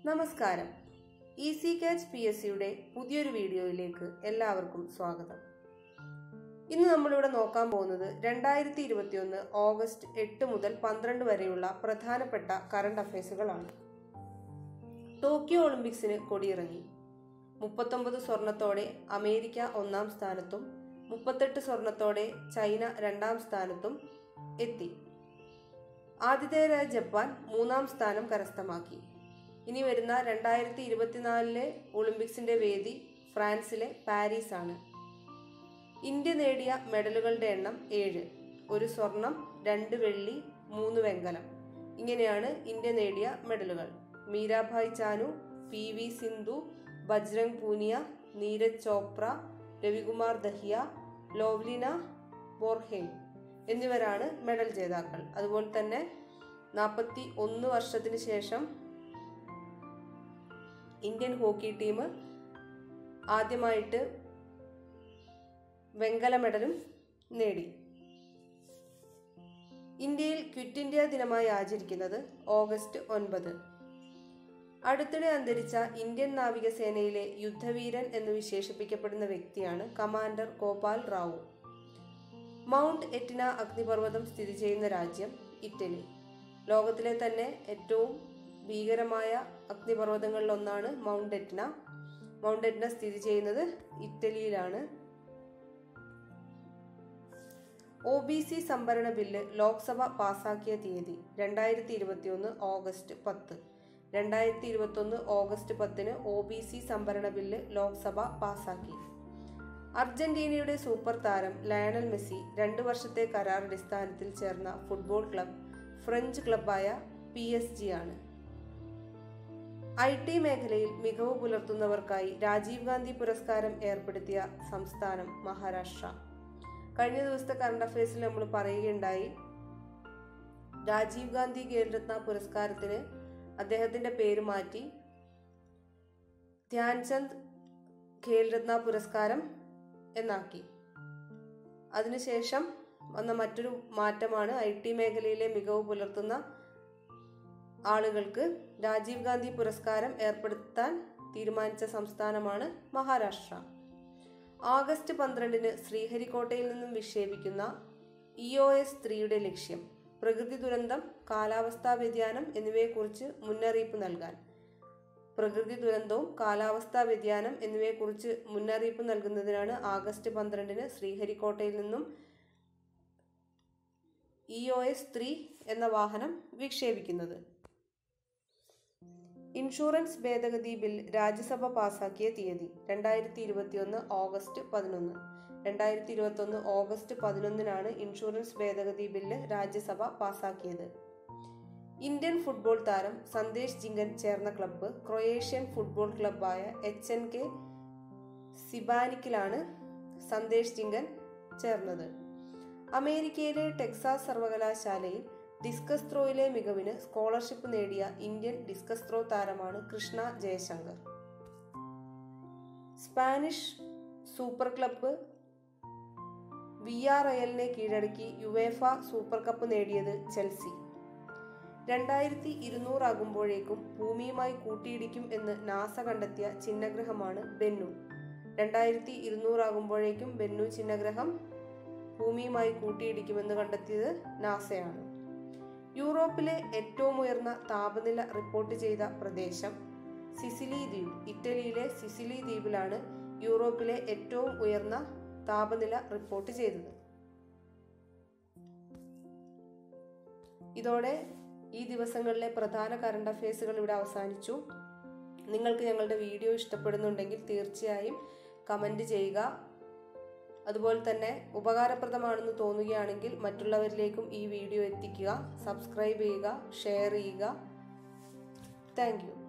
നമസ്കാരം ഈസി കാച്ച് P S സിയുടെ പുതിയൊരു വീഡിയോയിലേക്ക് എല്ലാവർക്കും സ്വാഗതം ഇന്ന് നമ്മളിവിടെ നോക്കാൻ പോകുന്നത് രണ്ടായിരത്തി ഇരുപത്തിയൊന്ന് ഓഗസ്റ്റ് എട്ട് മുതൽ പന്ത്രണ്ട് വരെയുള്ള പ്രധാനപ്പെട്ട കറണ്ട് അഫയേഴ്സുകളാണ് ടോക്കിയോ ഒളിമ്പിക്സിന് കൊടിയിറങ്ങി മുപ്പത്തൊമ്പത് സ്വർണത്തോടെ അമേരിക്ക ഒന്നാം സ്ഥാനത്തും മുപ്പത്തെട്ട് സ്വർണത്തോടെ ചൈന രണ്ടാം സ്ഥാനത്തും എത്തി ആതിഥേയരായ ജപ്പാൻ മൂന്നാം സ്ഥാനം കരസ്ഥമാക്കി ഇനി വരുന്ന രണ്ടായിരത്തി ഇരുപത്തിനാലിലെ ഒളിമ്പിക്സിന്റെ വേദി ഫ്രാൻസിലെ പാരീസ് ആണ് ഇന്ത്യ നേടിയ മെഡലുകളുടെ എണ്ണം ഏഴ് ഒരു സ്വർണം രണ്ട് വെള്ളി മൂന്ന് വെങ്കലം ഇങ്ങനെയാണ് ഇന്ത്യ നേടിയ മെഡലുകൾ മീരാഭായ് ചാനു പി വി സിന്ധു ബജ്രംഗ് പൂനിയ നീരജ് ചോപ്ര രവികുമാർ ദഹിയ ലോവ്ലിന ബോർഹെയിം എന്നിവരാണ് മെഡൽ ജേതാക്കൾ അതുപോലെ തന്നെ നാൽപ്പത്തി ഒന്ന് വർഷത്തിന് ശേഷം ഇന്ത്യൻ ഹോക്കി ടീം ആദ്യമായിട്ട് വെങ്കല മെഡലും നേടി ഇന്ത്യയിൽ ക്വിറ്റ് ഇന്ത്യ ദിനമായി ആചരിക്കുന്നത് ഓഗസ്റ്റ് ഒൻപത് അടുത്തിടെ അന്തരിച്ച ഇന്ത്യൻ നാവികസേനയിലെ യുദ്ധവീരൻ എന്ന് വിശേഷിപ്പിക്കപ്പെടുന്ന വ്യക്തിയാണ് commander Gopal Rao mount Etna അഗ്നിപർവ്വതം സ്ഥിതി ചെയ്യുന്ന രാജ്യം ഇറ്റലി ലോകത്തിലെ തന്നെ ഏറ്റവും ഭീകരമായ അഗ്നിപർവ്വതങ്ങളിലൊന്നാണ് മൗണ്ട് എറ്റ്ന മൗണ്ട് എറ്റ്ന സ്ഥിതി ചെയ്യുന്നത് ഇറ്റലിയിലാണ് ഒ ബി സി സംവരണ ബില്ല് ലോക്സഭ പാസാക്കിയ തീയതി രണ്ടായിരത്തി ഇരുപത്തിയൊന്ന് ഓഗസ്റ്റ് പത്ത് രണ്ടായിരത്തി ഇരുപത്തൊന്ന് ഓഗസ്റ്റ് പത്തിന് ഒ ബി സി സംവരണ ബില്ല് ലോക്സഭ പാസാക്കി അർജന്റീനയുടെ സൂപ്പർ താരം ലയണൽ മെസ്സി രണ്ട് വർഷത്തെ കരാർ അടിസ്ഥാനത്തിൽ ചേർന്ന ഫുട്ബോൾ ക്ലബ് ഫ്രഞ്ച് ക്ലബായ പി എസ് ജി ആണ് ഐ ടി മേഖലയിൽ മികവ് പുലർത്തുന്നവർക്കായി രാജീവ് ഗാന്ധി പുരസ്കാരം ഏർപ്പെടുത്തിയ സംസ്ഥാനം മഹാരാഷ്ട്ര കഴിഞ്ഞ ദിവസത്തെ കറണ്ട് അഫയേഴ്സിൽ നമ്മൾ പറയുകയുണ്ടായി രാജീവ് ഗാന്ധി ഖേൽരത്ന പുരസ്കാരത്തിന് അദ്ദേഹത്തിന്റെ പേര് മാറ്റി ധ്യാൻചന്ദ് ഖേൽരത്ന പുരസ്കാരം എന്നാക്കി അതിനുശേഷം വന്ന മറ്റൊരു മാറ്റമാണ് ഐ ടി മേഖലയിലെ മികവ് പുലർത്തുന്ന ആളുകൾക്ക് രാജീവ് ഗാന്ധി പുരസ്കാരം ഏർപ്പെടുത്താൻ തീരുമാനിച്ച സംസ്ഥാനമാണ് മഹാരാഷ്ട്ര ആഗസ്റ്റ് പന്ത്രണ്ടിന് ശ്രീഹരിക്കോട്ടയിൽ നിന്നും വിക്ഷേപിക്കുന്ന ഇ ഒ എസ് ത്രീയുടെ ലക്ഷ്യം പ്രകൃതി ദുരന്തം കാലാവസ്ഥാ വ്യതിയാനം എന്നിവയെക്കുറിച്ച് മുന്നറിയിപ്പ് നൽകാൻ പ്രകൃതി ദുരന്തവും കാലാവസ്ഥാ വ്യതിയാനം എന്നിവയെക്കുറിച്ച് മുന്നറിയിപ്പ് നൽകുന്നതിനാണ് ആഗസ്റ്റ് പന്ത്രണ്ടിന് ശ്രീഹരിക്കോട്ടയിൽ നിന്നും ഇ ഒ എസ് ത്രീ എന്ന വാഹനം വിക്ഷേപിക്കുന്നത് ഇൻഷുറൻസ് ഭേദഗതി ബിൽ രാജ്യസഭ പാസാക്കിയ തീയതി രണ്ടായിരത്തി ഇരുപത്തിയൊന്ന് ഓഗസ്റ്റ് പതിനൊന്ന് രണ്ടായിരത്തി ഇരുപത്തൊന്ന് ഓഗസ്റ്റ് പതിനൊന്നിനാണ് ഇൻഷുറൻസ് ഭേദഗതി ബില്ല് രാജ്യസഭ പാസാക്കിയത് ഇന്ത്യൻ ഫുട്ബോൾ താരം സന്ദേശ് ജിങ്കൻ ചേർന്ന ക്ലബ്ബ് ക്രൊയേഷ്യൻ ഫുട്ബോൾ ക്ലബ്ബായ എച്ച് എൻ കെ സിബാനിക്കിലാണ് സന്ദേശ് ജിങ്കൻ ചേർന്നത് അമേരിക്കയിലെ ടെക്സാസ് സർവകലാശാലയിൽ ഡിസ്കസ് ത്രോയിലെ മികവിന് സ്കോളർഷിപ്പ് നേടിയ ഇന്ത്യൻ ഡിസ്കസ് ത്രോ താരമാണ് Krishna Jayasankar Spanish super club V R എലിനെ കീഴടക്കി യുവേഫ സൂപ്പർ കപ്പ് നേടിയത് ചെൽസി രണ്ടായിരത്തി ഇരുന്നൂറാകുമ്പോഴേക്കും ഭൂമിയുമായി കൂട്ടിയിടിക്കും എന്ന് നാസ കണ്ടെത്തിയ ചിഹ്നഗ്രഹമാണ് ബെന്നു രണ്ടായിരത്തി ഇരുന്നൂറാകുമ്പോഴേക്കും ബെന്നു ചിഹ്നഗ്രഹം ഭൂമിയുമായി കൂട്ടിയിടിക്കുമെന്ന് കണ്ടെത്തിയത് നാസയാണ് യൂറോപ്പിലെ ഏറ്റവും ഉയർന്ന താപനില റിപ്പോർട്ട് ചെയ്ത പ്രദേശം സിസിലി ദ്വീപ് ഇറ്റലിയിലെ സിസിലി ദ്വീപിലാണ് യൂറോപ്പിലെ ഏറ്റവും ഉയർന്ന താപനില റിപ്പോർട്ട് ചെയ്തത് ഇതോടെ ഈ ദിവസങ്ങളിലെ പ്രധാന കറണ്ട് അഫയേഴ്സുകൾ ഇവിടെ അവസാനിച്ചു നിങ്ങൾക്ക് ഞങ്ങളുടെ വീഡിയോ ഇഷ്ടപ്പെടുന്നുണ്ടെങ്കിൽ തീർച്ചയായും കമൻറ്റ് ചെയ്യുക അതുപോലെ തന്നെ ഉപകാരപ്രദമാണെന്ന് തോന്നുകയാണെങ്കിൽ മറ്റുള്ളവരിലേക്കും ഈ വീഡിയോ എത്തിക്കുക സബ്സ്ക്രൈബ് ചെയ്യുക ഷെയർ ചെയ്യുക താങ്ക്